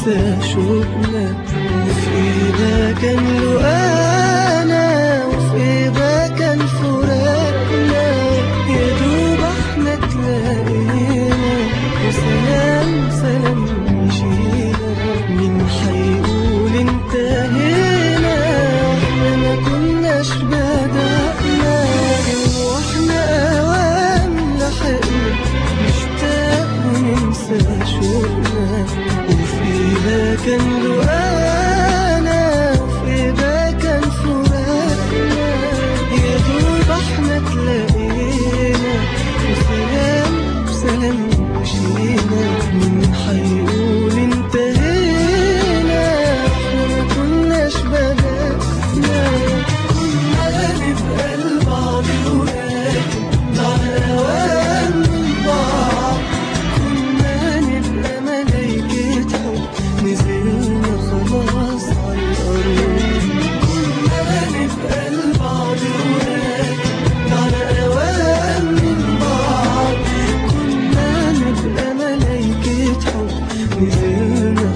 ننسى شوقنا وفي ايدها كان لقانا وفي ايدها كان فراقنا يا دوب احنا تلاقينا وسلام سلام مشينا مين حيقول انتهينا واحنا ما كناش بدأنا واحنا اوام لحقنا نشتاق وننسى شوقنا وفيها كان لقانا وفيها كان فراقنا يا دوب احنا تلاقينا وسلام سلام مشينا مين حيقول انتهينا احنا ما كناش بدأنا كنا نبقى لبعض ولكن ضاع اوام من بعض كنا نبقى ملايكة حب نزلنا خلاص على الأرض كنا نبقى لبعض ولكن ضاع اوام من بعض كنا نبقى ملايكة حب نزلنا